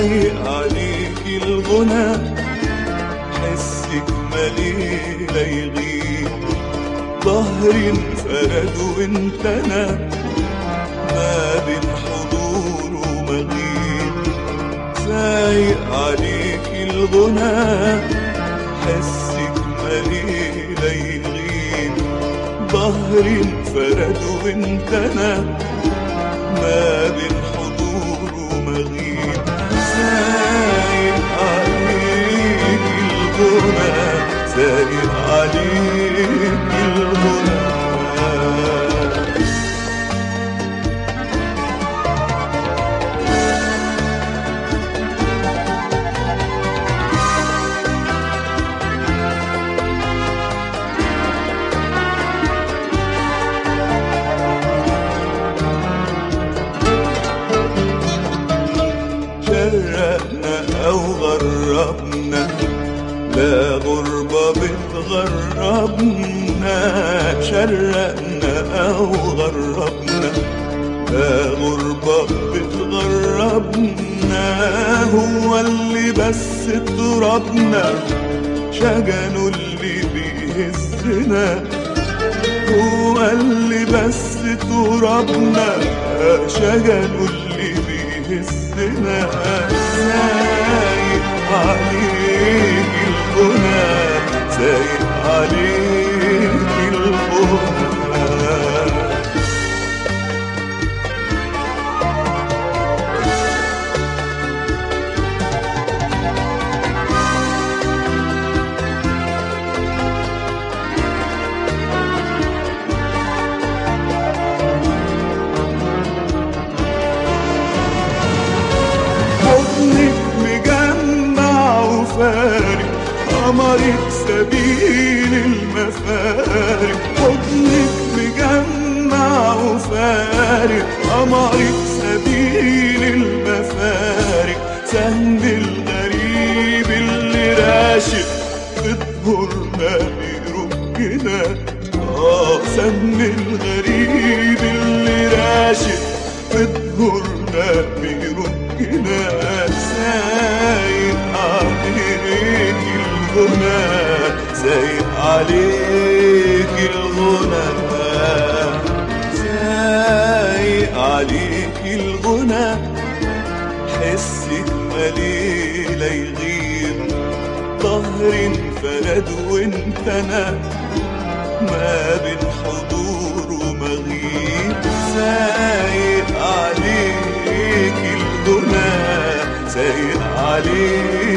سايق عليك الغنى حسك مليل يغيب ظهري انفرد وانت انا ما بين حضور ومغيب سايق عليك الغنى حسك مليل يغيب ظهري انفرد وانت انا ما بين حضور ومغيب سايق عليك الغنى سايق عليك الغنى شرقنا أو غربنا لا غربة بتغربنا شرقنا أو غربنا لا غربة بتغربنا هو اللي بس ترابنا شجنه اللي بيهزنا هو اللي بس ترابنا شجنه اللي بيهزنا سايق عليك الغنى سايق عليك الغنى حضنك مجمع وفارق قمرك سبيل المفارق حضنك مجمع وفارق قمرك سبيل المفارق سهم الغريب اللي راشق بتهرنا بيركنا اه سهم الغريب اللي راشق بتهرنا بيركنا سايق عليك الغنى سايق عليك الغنى سايق عليك الغنى حسك مليل يغيب ظهري انفرد وانت انا ما بين حضور ومغيب سايق عليك الغنى سايق عليك